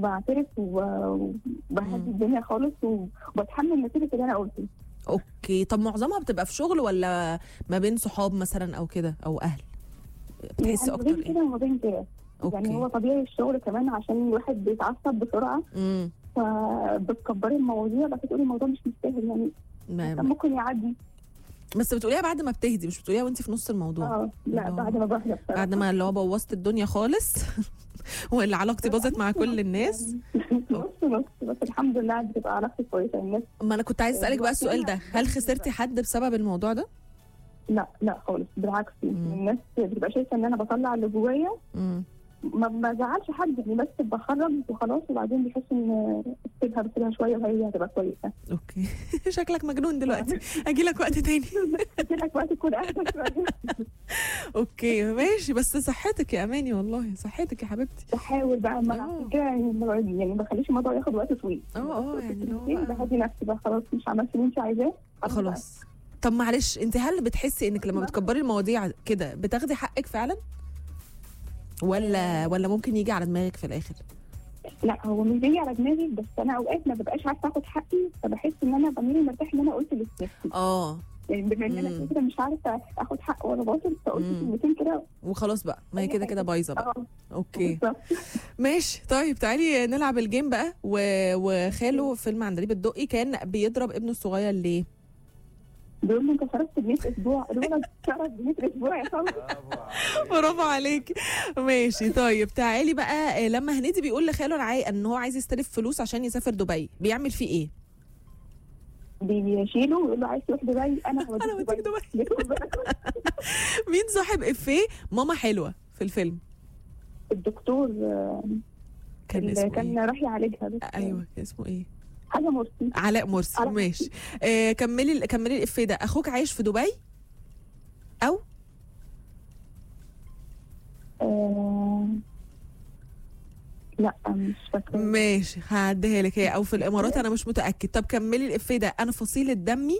بعترف و- وبهدي مم. الدنيا خالص وبتحمل نتيجه اللي انا قلته اوكي طب معظمها بتبقى في شغل ولا ما بين صحاب مثلا او كده او اهل بتحسي يعني اكتر ما بين ايه كده وما بين كده يعني هو اوكي طبيعي الشغل كمان عشان الواحد بيتعصب بسرعه امم فبتكبري المواضيع بس تقولي الموضوع مش مستاهل يعني ما- كان ممكن يعدي بس بتقوليها بعد ما بتهدي مش بتقوليها وانت في نص الموضوع اه لا آه. بعد ما بهدى بصراحه بعد ما اللي هو بوظت الدنيا خالص واللي علاقتي باظت مع كل الناس نص نص بس الحمد لله بتبقى علاقتي كويسه الناس ما انا كنت عايز اسالك بقى السؤال ده هل خسرتي حد بسبب الموضوع ده لا لا خالص بالعكس مم. الناس بتبقى شايفه ان انا بطلع اللي جوايا امم ما ما زعلش حد يعني بس بخرج وخلاص وبعدين بيحس ان سيبها بسيبها شويه وهي هتبقى كويسه اوكي شكلك مجنون دلوقتي اجي لك وقت تاني قلت لك وقت تكون اهدى شويه اوكي ماشي بس صحتك يا اماني والله صحتك يا حبيبتي بحاول بقى ما آه. عشان كده يعني ما- يعني ما بخليش الموضوع ياخد وقت طويل اه اه يعني اللي هو بقى- بهدي نفسي بقى خلاص مش عملت اللي انت عايزاه خلاص طب معلش انت هل بتحسي انك لما بتكبري المواضيع كده بتاخدي حقك فعلا ولا ولا ممكن يجي على دماغك في الاخر لا هو مش بيجي على دماغي بس انا اوقات ما ببقاش عارفه اخد حقي فبحس ان انا ضميري مرتاح ان انا قلت اللي في نفسي اه يعني بما ان مم. انا كده مش عارفه اخد حق ولا باطل فقلت مم. كلمتين كده وخلاص بقى ما هي كده كده بايظه بقى اه اوكي بالظبط. ماشي طيب تعالي نلعب الجيم بقى و... وخاله فيلم عندليب الدقي كان بيضرب ابنه الصغير ليه بيقول لي انت صرفت ب 100 اسبوع الولد صرف ب 100 اسبوع يا صاحبي برافو عليك ماشي طيب تعالي بقى آه، لما هنيدي بيقول لخاله انا عاي... ان هو عايز يستلف فلوس عشان يسافر دبي بيعمل فيه ايه بيشيله ويقول له عايز تروح دبي انا هوديك أنا هوديك دبي. بياخد بالك؟ مين صاحب افيه ماما حلوه في الفيلم الدكتور آه، كان اللي اسمه كان ايه راح يعالجها بس ايوه كان اسمه ايه حاجه مرسي علاء مرسي علاء ماشي آه كملي كملي الافيه ده اخوك عايش في دبي او آه، لا مش فاكره ماشي هعديها لك هي او في الامارات انا مش متاكد طب كملي الافيه ده انا فصيله دمي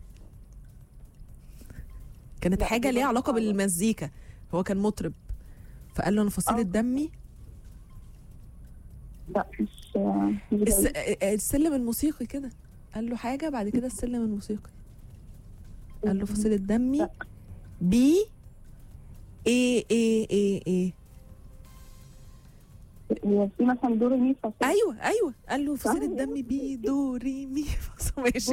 كانت لا، حاجه دي ليها برضه علاقه صعبة. بالمزيكا هو كان مطرب فقال له انا فصيله آه. دمي لا مش آه، مش الس... جاي. آه، السلم الموسيقي كده قال له حاجه بعد كده السلم الموسيقي قال له فصيله دمي لا. بي ايه ايه ايه ايه هي في مثلا دور مين فصل ايوه ايوه قال له فصيله صح. دمي بي دو ري مي فا ماشي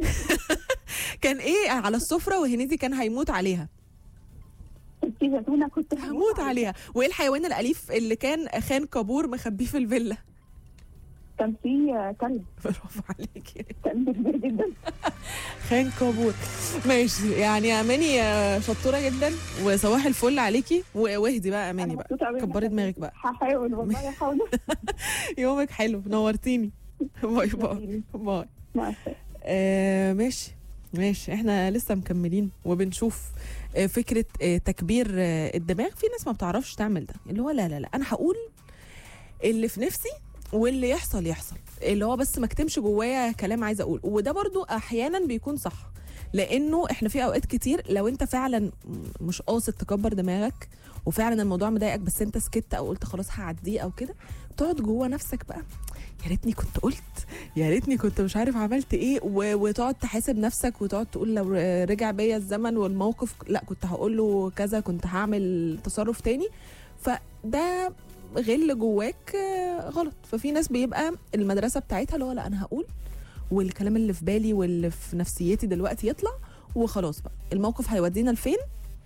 كان ايه على السفره وهنيدي كان هيموت عليها في زيتونه كنت هموت عليها وايه الحيوان الاليف اللي كان خان كابور مخبيه في الفيلا كان في آه، كلب برافو عليكي كلب كبير جدا خان كابور ماشي يعني يا اماني آه، شطوره جدا وصباح الفل عليكي و- واهدي بقى يا اماني أنا بقى مبسوطة أوي إن كبري إحنا- دماغك بقى هحاول والله هحاول يومك حلو نورتيني باي باي باي مع السلامه آه ماشي ماشي احنا لسه مكملين وبنشوف آه فكره آه تكبير آه الدماغ في ناس ما بتعرفش تعمل ده اللي هو لا لا لا انا هقول اللي في نفسي واللي يحصل يحصل اللي هو بس ما اكتمش جوايا كلام عايزه اقول وده برضو احيانا بيكون صح لانه احنا في اوقات كتير لو انت فعلا مش قاصد تكبر دماغك وفعلا الموضوع مضايقك بس انت سكت او قلت خلاص هعديه او كده تقعد جوه نفسك بقى يا ريتني كنت قلت يا ريتني كنت مش عارف عملت ايه و... وتقعد تحاسب نفسك وتقعد تقول لو رجع بيا الزمن والموقف لا كنت هقول له كذا كنت هعمل تصرف تاني فده غل جواك آه، غلط ففي ناس بيبقى المدرسه بتاعتها اللي هو لا انا هقول والكلام اللي في بالي واللي في نفسيتي دلوقتي يطلع وخلاص بقى الموقف هيودينا لفين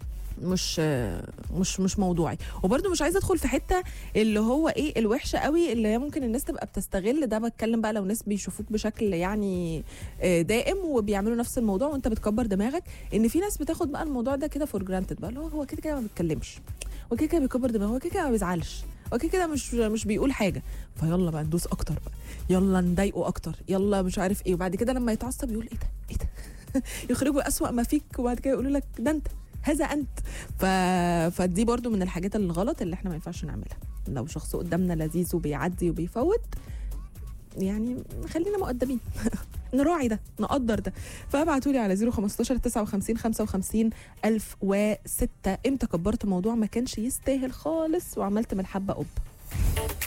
مش آه، مش مش موضوعي وبرده مش عايزه ادخل في حته اللي هو ايه الوحشه قوي اللي هي ممكن الناس تبقى بتستغل ده بتكلم بقى لو ناس بيشوفوك بشكل يعني آه، دائم وبيعملوا نفس الموضوع وانت بتكبر دماغك ان في ناس بتاخد بقى الموضوع ده كده فور جرانتد بقى اللي هو هو كده كده ما بيتكلمش هو كده كده بيكبر دماغه هو كده كده ما بيزعلش هو كده كده مش مش بيقول حاجه فيلا بقى ندوس اكتر بقى يلا نضايقه اكتر يلا مش عارف ايه وبعد كده لما يتعصب يقول ايه ده ايه ده يخرجوا اسوأ ما فيك وبعد كده يقولوا لك ده انت هذا انت ف... فدي برضو من الحاجات الغلط اللي احنا ما ينفعش نعملها لو شخص قدامنا لذيذ وبيعدي وبيفوت يعني خلينا مؤدبين نراعي ده نقدر ده فابعتوا لي على 015 59 55 1006 امتى كبرت موضوع ما كانش يستاهل خالص وعملت من الحبه قب